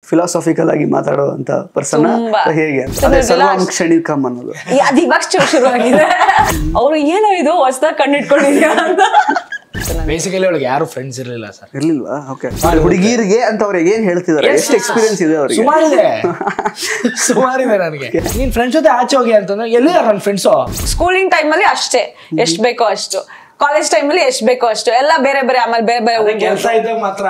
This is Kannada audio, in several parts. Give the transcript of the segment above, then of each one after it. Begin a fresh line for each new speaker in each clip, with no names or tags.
ಫಿಲಾಸಫಿಕಲ್ ಆಗಿ ಮಾತಾಡುವಂತ ಪರ್ಸನ್
ತುಂಬಾ.
ಹೇಗೆ ಅಂತ
ತುಂಬಾ
ಅದೇ ಸರ್ವಂ
relax.
ಕ್ಷಣಿಕಂ ಅನ್ನೋದು
ಈ- ಅದ್ ಇವಾಗ ಶು- ಶುರುವಾಗಿದೆ ಅವ್ರು ಏನೋ ಇದು ಹೊಸದಾಗಿ ಕಂಡಿಟ್ಕೊಂಡಿದ್ಯಾ ಅಂತ
ಬೇಸಿಕಲಿ ಅವಳಿಗೆ ಯಾರು ಫ್ರೆಂಡ್ಸ್ ಇರಲಿಲ್ಲ ಸರ್
ಇರ್ಲಿಲ್ವಾ ಓಕೆ ಹುಡುಗಿರಿಗೆ ಅಂತ ಅವ್ರಿಗೆ ಏನ್ ಹೇಳ್ತಿದಾರೆ ಎಷ್ಟು ಎಕ್ಸ್ಪೀರಿಯನ್ಸ್ ಇದೆ ಅವ್ರಿಗೆ
ಸುಮಾರಿದೆ ಸುಮಾರಿದೆ ನನಗೆ ನೀನ್ ಫ್ರೆಂಡ್ಸ್ ಜೊತೆ ಆಚೆ ಹೋಗಿ ಅಂತಂದ್ರೆ ಎಲ್ಲಿದ್ದಾರೆ ನನ್ನ ಫ್ರೆಂಡ್ಸು
ಸ್ಕೂಲಿಂಗ್ ಟೈಮಲ್ಲಿ ಅಷ್ಟೇ ಎಷ್ಟ್ ಬೇಕೋ ಅಷ್ಟು ಕಾಲೇಜ್ ಟೈಮಲ್ಲಿ ಎಷ್ಟ್ ಬೇಕೋ ಅಷ್ಟು ಎಲ್ಲ ಬೇರೆ ಬೇರೆ ಆಮೇಲೆ ಬೇರೆ ಬೇರೆ ಊರಿಗೆ
ಕೆಲಸ ಇದ್ದಾಗ ಮಾತ್ರ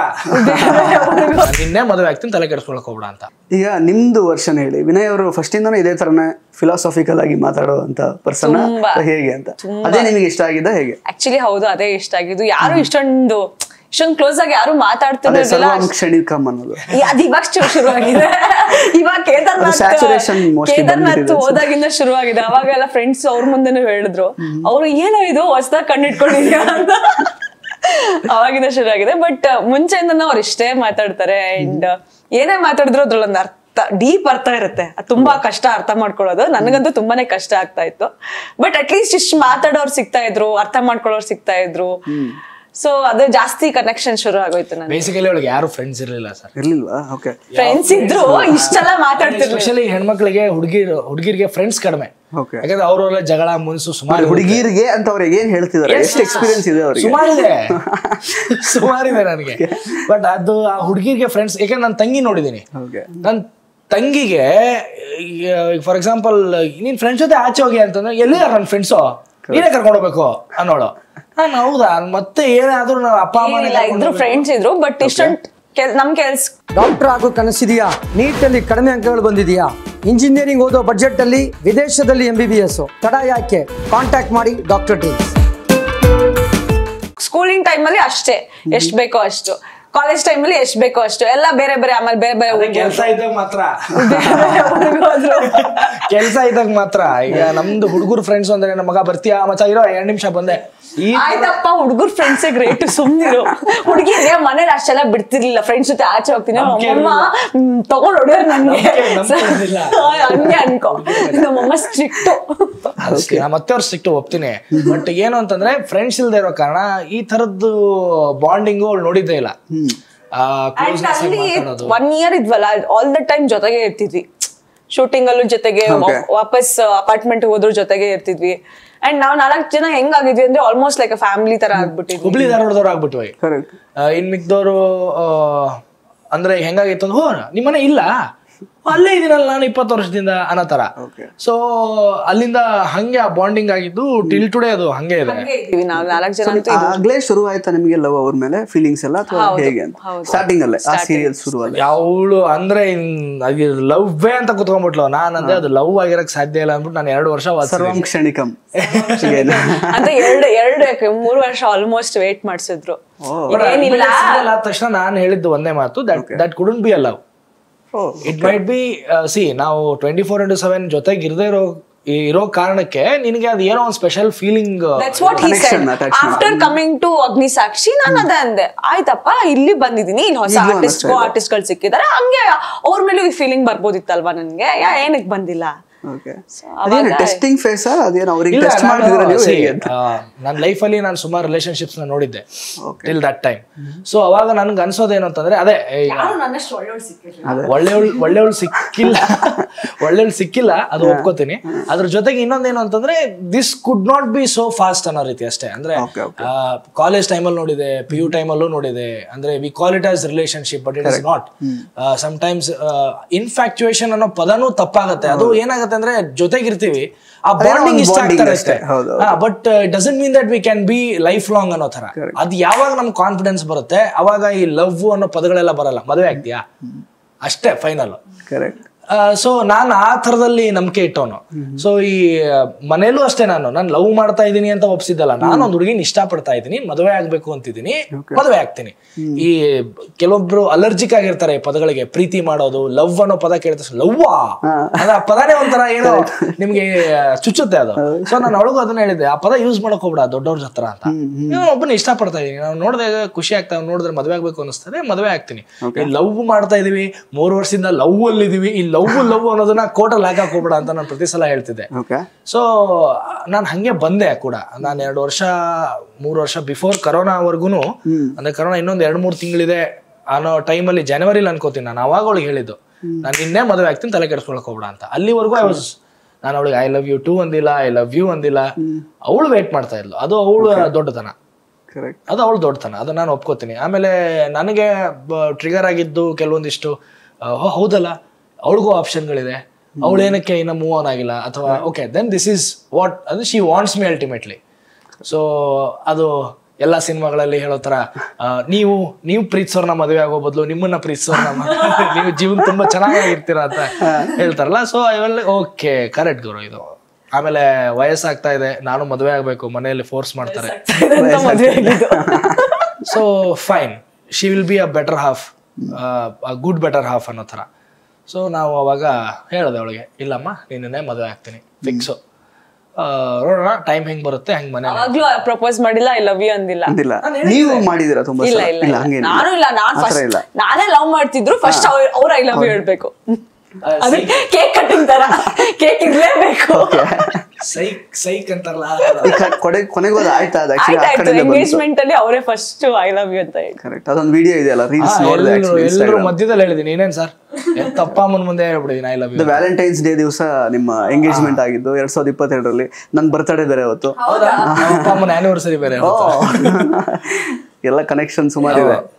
ನಿನ್ನೆ ಮದುವೆ ಆಗ್ತೀನಿ ತಲೆ ಕೆಡಿಸ್ಕೊಳಕ್ ಹೋಗ್ಬೇಡ ಅಂತ
ಈಗ ನಿಮ್ದು ವರ್ಷನ್ ಹೇಳಿ ವಿನಯ್ ಅವರು ಫಸ್ಟ್ ಇಂದಾನು ಇದೇ ತರನೇ ಫಿಲಾಸಫಿಕಲ್ ಆಗಿ ಮಾತಾಡುವಂತ ಪರ್ಸನ್
ತುಂಬಾ.
ಹೇಗೆ ಅಂತ ಅದೇ ನಿಮಗೆ ಇಷ್ಟ ಆಗಿದ್ದ ಹೇಗೆ
ಆಕ್ಚುಲಿ ಹೌದು ಅದೇ ಇಷ್ಟ ಆಗಿದ್ದು ಯಾರು ಇಷ್ಟೊಂದು ಇಷ್ಟೊಂದು ಕ್ಲೋಸ್ ಆಗಿ ಯಾರು
ಅದೇ
ಮಾತಾಡ್ತಿರ್ಲಿಲ್ಲ
ಸರ್ವಂ ಕ್ಷಣಿಕಂ ಅನ್ನೋದು
ಈ- ಅದ್ ಇವಾಗ ಶು- ಶುರುವಾಗಿದೆ ಇವಾಗ ಕೇದಾರ್ನಾಥ್
saturation mostly
ಕೇದಾರ್ನಾಥ್
ಬಂದ್ಬಿಟ್ಟಿದೆ ಅನ್ಸುತ್ತೆ.
ಹೋದಾಗಿಂದ ಶುರುವಾಗಿದೆ ಅವಾಗೆಲ್ಲ ಫ್ರೆಂಡ್ಸ್ ಅವ್ರ ಮುಂದೆನೂ ಹೇಳಿದ್ರು ಅವ್ರು ಏನೋ ಇದು ಹೊಸದಾಗಿ ಕಂಡಿಟ್ಕೊಂಡಿದ್ಯಾ ಅಂತ ಅವಾಗಿಂದ ಶುರುವಾಗಿದೆ ಬಟ್ ಮುಂಚೆಯಿಂದ ಅವ್ರು ಇಷ್ಟೇ ಮಾತಾಡ್ತಾರೆ ಅಂಡ್ ಏನೇ ಮಾತಾಡಿದ್ರು ಅದ್ರಲ್ಲೊಂದು ಅರ್ಥ ಡೀಪ್ ಅರ್ಥ ಇರುತ್ತೆ ಅದ್ ತುಂಬಾ ಕಷ್ಟ ಅರ್ಥ ಮಾಡ್ಕೊಳ್ಳೋದು ನನಗಂತೂ ತುಂಬಾನೇ ಕಷ್ಟ ಆಗ್ತಾ ಇತ್ತು ಬಟ್ ಅಟ್ಲೀಸ್ಟ್ ಇಷ್ಟು ಮಾತಾಡೋರು ಸಿಗ್ತಾ ಇದ್ರು ಅರ್ಥ ಮಾಡ್ಕೊಳ್ಳೋರು ಸಿಗ್ತಾ ಇದ್ರು ಸೊ ಅದು ಜಾಸ್ತಿ ಕನೆಕ್ಷನ್ ಶುರು ಆಗೋಯ್ತು ನನಗೆ
ಬೇಸಿಕಲಿ ಅವಳಿಗೆ ಯಾರು ಫ್ರೆಂಡ್ಸ್ ಇರಲಿಲ್ಲ ಸರ್
ಇರ್ಲಿಲ್ವಾ ಓಕೆ
ಫ್ರೆಂಡ್ಸ್ ಇದ್ರು ಇಷ್ಟೆಲ್ಲ ಮಾತಾಡ್ತಿರ್ಲಿಲ್ಲ
ಎಸ್ಪೆಷಲಿ ಹೆಣ್ಮಕ್ಳಿಗೆ ಹುಡುಗಿರ್ ಹುಡುಗಿರಿಗೆ ಫ್ರೆಂಡ್ಸ್ ಕಡಿಮೆ
ಓಕೆ
ಯಾಕಂದ್ರೆ ಅವ್ರವ್ರ ಜಗಳ ಮುನ್ಸು ಸುಮಾರು
ಹುಡುಗಿರಿಗೆ ಅಂತ ಅವ್ರಿಗೆ ಏನ್ ಹೇಳ್ತಿದಾರೆ ಎಷ್ಟು ಎಕ್ಸ್ಪೀರಿಯನ್ಸ್ ಇದೆ ಅವ್ರಿಗೆ
ಸುಮಾರಿದೆ ಸುಮಾರಿದೆ ನನಗೆ ಬಟ್ ಅದು ಆ ಹುಡುಗಿರಿಗೆ ಫ್ರೆಂಡ್ಸ್ ಯಾಕಂದ್ರೆ ನಾನು ತಂಗಿ ನೋಡಿದ್ದೀನಿ
ಓಕೆ
ನನ್ನ ತಂಗಿಗೆ ಫಾರ್ ಎಕ್ಸಾಂಪಲ್ ನೀನ್ ಫ್ರೆಂಡ್ಸ್ ಜೊತೆ ಆಚೆ ಹೋಗಿ ಅಂತಂದ್ರೆ ಎಲ್ಲಿದ್ದಾರೆ ನನ್ನ ಫ್ರೆಂಡ್ಸು ನೀನೇ ಕರ್ಕೊಂಡು ಹೋಗ್ಬೇಕು ಅನ್ನೋಳು ನಾನು ಹೌದಾ ಮತ್ತೆ ಏನಾದ್ರೂ ನಾವು ಅಪ್ಪ ಅಮ್ಮನೇ
ಏನಿಲ್ಲ ಇದ್ರು ಫ್ರೆಂಡ್ಸ್ ಇದ್ರು ಬಟ್ ಇಷ್ಟೊಂದು ಕೆಲ್ ನಮ್ ಕೆಲ್ಸ
ಡಾಕ್ಟರ್ ಆಗೋ ಕನಸಿದೆಯಾ ನೀಟಲ್ಲಿ ಕಡಿಮೆ ಅಂಕಗಳು ಬಂದಿದೆಯಾ ಇಂಜಿನಿಯರಿಂಗ್ ಓದೋ ಬಜೆಟ್ ಅಲ್ಲಿ ವಿದೇಶದಲ್ಲಿ ಎಂ ಬಿ ಬಿ ಎಸ್ ತಡ ಯಾಕೆ ಕಾಂಟ್ಯಾಕ್ಟ್ ಮಾಡಿ ಡಾಕ್ಟರ್ ಟೀಮ್ಸ್
ಸ್ಕೂಲಿಂಗ್ ಟೈಮಲ್ಲಿ ಅಷ್ಟೇ ಎಷ್ಟ್ ಬೇಕೋ ಅಷ್ಟು ಕಾಲೇಜ್ ಟೈಮಲ್ಲಿ ಎಷ್ಟ್ ಬೇಕೋ ಅಷ್ಟು ಎಲ್ಲ ಬೇರೆ ಬೇರೆ ಆಮೇಲೆ ಬೇರೆ ಬೇರೆ ಊರಿಗೆ
ಕೆಲಸ ಇದ್ದಾಗ ಮಾತ್ರ
ಬೇರೆ ಬೇರೆ ಊರಿಗೆ ಹೋದ್ರು.
ಕೆಲಸ ಇದ್ದಾಗ ಮಾತ್ರ ಈಗ ನಮ್ದು ಹುಡುಗರು ಫ್ರೆಂಡ್ಸ್ ಅಂದ್ರೆ ನಮ್ಮ ಮಗ ಬರ್ತೀಯಾ ಮಚ್ಚ ಇರೋ ಎರಡ್ ನಿಮಿಷ ಬಂದೆ ಈ
ಆಯ್ತಪ್ಪ ಹುಡುಗರ್ ಫ್ರೆಂಡ್ಸ್ ಗ್ರೇಟ್ ಸುಮ್ನಿರು ಹುಡುಗಿಗೆ ಮನೇಲಿ ಅಷ್ಟೆಲ್ಲ ಬಿಡ್ತಿರ್ಲಿಲ್ಲ ಫ್ರೆಂಡ್ಸ್ ಜೊತೆ ಆಚೆ ಹೋಗ್ತೀನಿ
ನಂಬ್ಕೆ
ನಮ್ಮಮ್ಮ ಹ್ಮ್, ತಗೊಂಡ್ ಹೊಡೆಯೋರು ನನ್ಗೆ
ನಂಬ್ಕೆ ಇರ್ಲಿಲ್ಲ.
ಹಂಗೆ ಅನ್ಕೋ ನಮ್ಮಮ್ಮ ಸ್ಟ್ರಿಕ್ಟು
ಅದಕ್ಕೆ ನಾ ಮತ್ತೆ ಅವ್ರು ಸಿಕ್ತು ಒಪ್ತೀನಿ ಬಟ್ ಏನು ಅಂತಂದ್ರೆ ಫ್ರೆಂಡ್ಸ್ ಇಲ್ದೇ ಇರೋ ಕಾರಣ ಈ ತರದ್ದು ಬಾಂಡಿಂಗು ಅವ್ಳು ನೋಡಿದ್ದೇ ಇಲ್ಲ ಆ, closeness ಆಗಿ
ಅಲ್ಲಿ
ಮಾತಾಡೋದು
ಒನ್ ಇಯರ್ ಇದ್ವಲ್ಲ ಆಲ್ ದ ಟೈಮ್ ಜೊತೆಗೆ ಇರ್ತಿದ್ವಿ ಶೂಟಿಂಗ್ ಅಲ್ಲೂ ಜೊತೆಗೆ
Okay.
ವಾ- ವಾಪಸ್ ಅಪಾರ್ಟ್ಮೆಂಟ್ ಹೋದ್ರು ಜೊತೆಗೆ ಇರ್ತಿದ್ವಿ ಅಂಡ್ ನಾವ್ ನಾಲ್ಕು ಜನ ಹೆಂಗಾಗಿದ್ವಿ ಅಂದ್ರೆ ಆಲ್ಮೋಸ್ಟ್ ಲೈಕ್ ಫ್ಯಾಮಿಲಿ ತರ ಆಗ್ಬಿಟ್ಟಿದ್ವಿ
ಹುಬ್ಳಿ ಧಾರವಾಡದವ್ರು ಆಗ್ಬಿಟ್ವಿ
ಕರೆಕ್ಟ್
ಆ, ಇನ್ ಮಿಕ್ದವ್ರು ಆ, ಅಂದ್ರೆ ಹೆಂಗಾಗಿತ್ತು ಅಂದ್ರೆ ಹೋ ನಿಮ್ಮನೆ ಇಲ್ಲ ಅಲ್ಲೇ ಇದೀನಲ್ಲ ನಾನು ಇಪ್ಪತ್ತು ವರ್ಷದಿಂದ ಅನ್ನೋ ತರ
Okay.
ಸೊ ಅಲ್ಲಿಂದ ಹಂಗೆ ಆ ಬಾಂಡಿಂಗ್ ಆಗಿದ್ದು ಟಿಲ್ ಟುಡೇ ಅದು ಹಂಗೆ ಇದೆ
ಹಂಗೆ ಇದ್ವಿ ನಾವ್ ನಾಲ್ಕು ಜನ ಅಂತೂ
ಆಗ್ಲೇ ಶುರು ಆಯ್ತಾ ನಿಮಗೆ ಲವ್ ಅವ್ರ ಮೇಲೆ ಫೀಲಿಂಗ್ಸ್ ಎಲ್ಲ ಅಥವಾ ಹೇಗೆ ಅಂತ ಸ್ಟಾರ್ಟಿಂಗ್ ಅಲ್ಲೇ ಆ ಸೀರಿಯಲ್ ಶುರು ಅಲ್ಲೇ
ಯಾವಳು ಅಂದ್ರೆ ಲವ್ವೇ ಅಂತ ಕುತ್ಕೊಂಡ್ಬಿಟ್ಲು ನಾನು ಅಂದ್ರೆ ಅದು ಲವ್ ಆಗಿರಕ್ ಸಾಧ್ಯ ಇಲ್ಲ ಅಂದ್ಬಿಟ್ಟು ನಾನು ಎರಡು ವರ್ಷ ವಾಸಿಸಿದೆ.
ಸರ್ವಂ ಕ್ಷಣಿಕಂ
ಅಂತ ಎರಡು ಎರಡು ಯಾಕೆ ಮೂರು ವರ್ಷ ಆಲ್ಮೋಸ್ಟ್ ವೇಟ್ ಮಾಡಿಸಿದ್ರು
But
ಏನಿಲ್ಲ
admittance single ಆದ ತಕ್ಷಣ ನಾನು ಹೇಳಿದ್ದು ಒಂದೇ ಮಾತು that that couldn't be a love it might be see ನಾವು ಟ್ವೆಂಟಿ ಫೋರ್ ಇಂಟು ಸೆವೆನ್ ಜೊತೆಗೆ ಇರದೇ ಇರೋ ಇರೋ ಕಾರಣಕ್ಕೆ ನಿನಗೆ ಅದು ಏನೋ ಒಂದು special feeling
that's what he
Connection,
said
attachment.
After coming to Agni Sakshi ನಾನು ಅದೇ ಅಂದೆ ಆಯ್ತಪ್ಪ ಇಲ್ಲಿ ಬಂದಿದೀನಿ ಇಲ್ಲಿ ಹೊಸ
ಈಗ್ಲೂ
ಆರ್ಟಿಸ್ಟ್
ಅನ್ನಿಸ್ತಾ ಇದೆ.
ಆರ್ಟಿಸ್ಟ್ ಗಳು ಸಿಕ್ಕಿದ್ದಾರೆ ಹಂಗೆ ಅವ್ರ ಮೇಲೂ ಈ ಫೀಲಿಂಗ್ ಬರ್ಬೋದಿತ್ತಲ್ವಾ ನನ್ಗೆ ಯಾ ಏನಕ್ಕೆ ಬಂದಿಲ್ಲ
ಓಕೆ
ಅವಾಗ-
ಅದೇನು ಟೆಸ್ಟಿಂಗ್ ಫೇಸ್ ಅದೇನು ಅವ್ರಿಗೆ
ಇಲ್ಲ
ಟೆಸ್ಟ್ ಮಾಡಿದ್ರೆ ನೀವು ಹೇಗೆ ಅಂತ
ನನ್ನ ಲೈಫಲ್ಲಿ ನಾನು ಸುಮಾರು ರಿಲೇಶನ್ಶಿಪ್ಸ್ ನ ನೋಡಿದ್ದೆ
Okay.
Till that time so ಅವಾಗ ನನ್ಗೆ ಅನ್ಸೋದೇನು ಅಂತಂದ್ರೆ ಅದೇ ಈಗ
ನನ್ನಷ್ಟು ಒಳ್ಳೆಯವ್ರು ಸಿಕ್ಕಿರ್ಲಿಲ್ಲ
ಒಳ್ಳೆಯವಳು ಒಳ್ಳೆಯವಳು ಸಿಕ್ಕಿಲ್ಲ ಒಳ್ಳೆಯವಳು ಸಿಕ್ಕಿಲ್ಲ ಅದು ಒಪ್ಕೋತೀನಿ ಅದ್ರ ಜೊತೆಗೆ ಇನ್ನೊಂದೇನು ಅಂತಂದ್ರೆ this could not be so fast ಅನ್ನೋ ರೀತಿ ಅಷ್ಟೇ ಅಂದ್ರೆ
Okay,
ಕಾಲೇಜ್ ಟೈಮಲ್ಲಿ ನೋಡಿದೆ ಪಿ ಯು ಟೈಮಲ್ಲೂ ನೋಡಿದೆ ಅಂದ್ರೆ we call it as relationship but it is not times infatuation ಅನ್ನೋ ಪದನೂ ತಪ್ಪಾಗತ್ತೆ ಅದು ಏನಾಗುತ್ತೆ ಅಂದ್ರೆ ಜೊತೆಗಿರ್ತೀವಿ ಆ
ಅದೇನೋ
ಬಾಂಡಿಂಗ್
ಒಂದು
ಇಷ್ಟ
bonding
ಆಗ್ತಾರೆ
ಅಷ್ಟೇ,
ಅಷ್ಟೇ
ಹೌದು,
but doesn't mean that we can be lifelong ಅನ್ನೋ ತರ ಅದು ಯಾವಾಗ ನಮ್ಗೆ ಕಾನ್ಫಿಡೆನ್ಸ್ ಬರುತ್ತೆ ಅವಾಗ ಈ ಲವ್ ಅನ್ನೋ ಪದಗಳೆಲ್ಲ ಬರಲ್ಲ ಮದುವೆ ಆಗ್ತೀಯಾ ಅಷ್ಟೇ ಫೈನಲ್
ಕರೆಕ್ಟ್
ಸೊ ನಾನು ಆ ಥರದಲ್ಲಿ ನಂಬಿಕೆ ಇಟ್ಟವನು ಸೊ ಈ ಆ, ಮನೇಲೂ ಅಷ್ಟೇ ನಾನು ನಾನು ಲವ್ ಮಾಡ್ತಾ ಇದ್ದೀನಿ ಅಂತ ಒಪ್ಸಿದ್ದಲ್ಲ ನಾನು ಒಂದು ಹುಡುಗಿನ ಇಷ್ಟಪಡ್ತಾ ಇದ್ದೀನಿ ಮದುವೆ ಆಗ್ಬೇಕು ಅಂತಿದ್ದೀನಿ ಮದುವೆ ಆಗ್ತೀನಿ ಈ ಕೆಲವೊಬ್ರು ಅಲರ್ಜಿಕ್ ಆಗಿರ್ತಾರೆ ಈ ಪದಗಳಿಗೆ ಪ್ರೀತಿ ಮಾಡೋದು ಲವ್ ಅನ್ನೋ ಪದ ಕೇಳ್ತಾರೆ ಲವ್ವಾ ಅಂದ್ರೆ ಆ ಪದನೇ ಒಂಥರ ಏನೋ ನಿಮ್ಗೆ ಆ, ಚುಚ್ಚುತ್ತೆ ಅದು ಸೊ ನಾನು ಅವಳಿಗೂ ಅದನ್ನ ಹೇಳಿದ್ದೆ ಆ ಪದ ಯೂಸ್ ಮಾಡಕ್ ಹೋಗ್ಬೇಡ ದೊಡ್ಡವ್ರ ಹತ್ರ ಅಂತ ನೀವು ಒಬ್ಬನ ಇಷ್ಟಪಡ್ತಾ ಇದೀನಿ ನಾವು ನೋಡಿದಾಗ ಖುಷಿ ಆಗ್ತಾ ಅವ್ನ್ ನೋಡಿದ್ರೆ ಮದುವೆ ಆಗ್ಬೇಕು ಅನಿಸ್ತದೆ ಮದುವೆ ಆಗ್ತೀನಿ ಲವ್ ಮಾಡ್ತಾ ಇದೀವಿ ಮೂರು ವರ್ಷದಿಂದ ಲವ್ ಅಲ್ಲಿ ಇದೀವಿ ಈ ಲವ್ ಲವ್ ಅನ್ನೋದನ್ನ ಕೋಟಲ್ಲಿ ಹಾಕಕ್ ಹೋಗ್ಬೇಡ ಅಂತ ನಾನು ಪ್ರತಿ ಸಲ ಹೇಳ್ತಿದ್ದೆ
ಓಕೆ
ಸೊ ನಾನು ಹಂಗೆ ಬಂದೆ ಕೂಡ ನಾನು ಎರಡು ವರ್ಷ ಮೂರು ವರ್ಷ ಬಿಫೋರ್ ಕರೋನಾವರೆಗೂ ಅಂದ್ರೆ ಕರೋನಾ ಇನ್ನೊಂದು ಎರಡು ಮೂರು ತಿಂಗಳಿದೆ ಅನ್ನೋ ಟೈಮಲ್ಲಿ ಜನವರಿಲಿ ಅನ್ಕೋತೀನಿ ನಾನು ಅವಾಗ ಅವಳಿಗೆ ಹೇಳಿದ್ದು ನಾನು ನಿನ್ನೆ ಮದುವೆ ಆಗ್ತೀನಿ ತಲೆ ಕೆಡಿಸ್ಕೊಳಕ್ ಹೋಗ್ಬೇಡ ಅಂತ ಅಲ್ಲಿವರೆಗೂ ಐ ವಾಸ್ ನಾನು ಅವಳಿಗೆ ಐ ಲವ್ ಯು ಟೂ ಅಂದಿಲ್ಲ ಐ ಲವ್ ಯು ಅಂದಿಲ್ಲ ಅವಳು ವೇಟ್ ಮಾಡ್ತಾ ಇದ್ಲು ಅದು ಅವಳು ದೊಡ್ಡತನ
ಕರೆಕ್ಟ್
ಅದು ಅವಳು ದೊಡ್ಡತನ ಅದು ನಾನು ಒಪ್ಕೋತೀನಿ ಆಮೇಲೆ ನನಗೆ ಟ್ರಿಗರ್ ಆಗಿದ್ದು ಕೆಲವೊಂದಿಷ್ಟು ಆ, ಹೋ, ಹೌದಲ್ಲ ಅವಳಿಗೂ ಆಪ್ಷನ್ಗಳಿದೆ ಅವಳು ಏನಕ್ಕೆ ಇನ್ನ ಮೂವ್ ಆನ್ ಆಗಿಲ್ಲ ಅಥವಾ okay then this is what ಅದು she wants me ultimately so ಅದು ಎಲ್ಲ ಸಿನಿಮಾಗಳಲ್ಲಿ ಹೇಳೋ ತರ ಆ, ನೀವು ನೀವು ಪ್ರೀತಿಸೋರ್ನ ಮದುವೆ ಆಗೋ ಬದಲು ನಿಮ್ಮನ್ನ ಪ್ರೀತಿಸೋರ್ನ ಮ- ನೀವು ಜೀವನ ತುಂಬಾ ಚೆನ್ನಾಗಿರ್ತೀರಾ ಅಂತ ಹೇಳ್ತಾರಲ್ಲ ಸೊ ಇವೆಲ್ಲ ಓಕೆ ಕರೆಕ್ಟ್ ಗುರು ಇದು ಆಮೇಲೆ ವಯಸ್ಸಾಗ್ತಾ ಇದೆ ನಾನು ಮದುವೆ ಆಗ್ಬೇಕು ಮನೆಯಲ್ಲಿ ಫೋರ್ಸ್ ಮಾಡ್ತಾರೆ
ಅಂತ ಮದ್ವೆ ಆಗಿದ್ದು
so fine she will be a better half good better half ಅನ್ನೋ ಥರ ಸೊ ನಾವು ಅವಾಗ ಹೇಳಿದೆ ಅವಳಿಗೆ ಇಲ್ಲಮ್ಮ ನಿನ್ನೆ ಮದುವೆ ಆಗ್ತೀನಿ ಫಿಕ್ಸು ನೋಡೋಣ ಟೈಮ್ ಹೆಂಗ್ ಬರುತ್ತೆ ಹೆಂಗ್ ಮನೆ
ಅವಾಗ್ಲೂ ಪ್ರಪೋಸ್ ಮಾಡಿಲ್ಲ ಐ ಲವ್ ಯು ಅಂದಿಲ್ಲ
ಅಂದಿಲ್ಲ ನೀವು ಮಾಡಿದೀರಾ ತುಂಬಾ
ಇಲ್ಲ
ಸಲ
ಇಲ್ಲ
ಇಲ್ಲ
ಇಲ್ಲ.
ಹಂಗೇನಿಲ್ಲ
ನಾನು ಇಲ್ಲ ನಾನ್
ಆ ಥರ
ಫಸ್ಟ್
ಇಲ್ಲ
ನಾನೇ ಲವ್ ಮಾಡ್ತಿದ್ರು ಫಸ್ಟ್ ಅವ್ರ ಐ ಲವ್ ಯು ಹೇಳ್ಬೇಕು ಅದೇ ಕೇಕ್ ಕಟ್ಟಿಂಗ್ ತರ ಕೇಕ್ ಇರ್ಲೇಬೇಕು
ಸೈಕ್ ಸೈಕ್ ಅಂತಾರಲ್ಲ
ಈ ಕ- ಕೊನೆ ಕೊನೆಗೂ ಅದು ಆಯ್ತಾ ಅದು ಆಕ್ಚುಲಿ ಆ
ಆಯ್ತಾಯ್ತು
ಕಡೆಯಿಂದ ಬಂತು
ಎಂಗೇಜ್ಮೆಂಟ್ ಅಲ್ಲಿ ಅವರೇ ಫಸ್ಟ್ ಐ ಲವ್ ಯು ಅಂತ ಹೇಳಿ
ಕರೆಕ್ಟ್ ಅದೊಂದು ವಿಡಿಯೋ ಇದೆಯಲ್ಲ ರೀಲ್ಸ್ ನೋಡಿದೆ
ಎಲ್ಲರೂ
ಆಕ್ಚುಲಿ
ಎಲ್ಲರೂ ಮಧ್ಯದಲ್ಲಿ ಹೇಳಿದೀನಿ ಏನೇನ್ ಸರ್ ತಪ್ಪ ಅಮ್ಮನ ಮುಂದೆ ಹೇಳ್ಬಿಡಿದೀನಿ I love you
Valentine's Day ದಿವಸ ನಿಮ್ಮ ಎಂಗೇಜ್ಮೆಂಟ್ ಆಗಿದ್ದು ಎರಡ್ ಸಾವಿರದ ಇಪ್ಪತ್ತೆರಡರಲ್ಲಿ ನನ್ನ ಬರ್ತಡೇ ಬೇರೆ ಅವತ್ತು
ಹೌದಾ ನಮ್ಮ ಅಪ್ಪ ಅಮ್ಮನ ಆನಿವರ್ಸರಿ ಬೇರೆ
ಓ ಎಲ್ಲ ಕನೆಕ್ಷನ್ ಸುಮಾರು ಇದೆ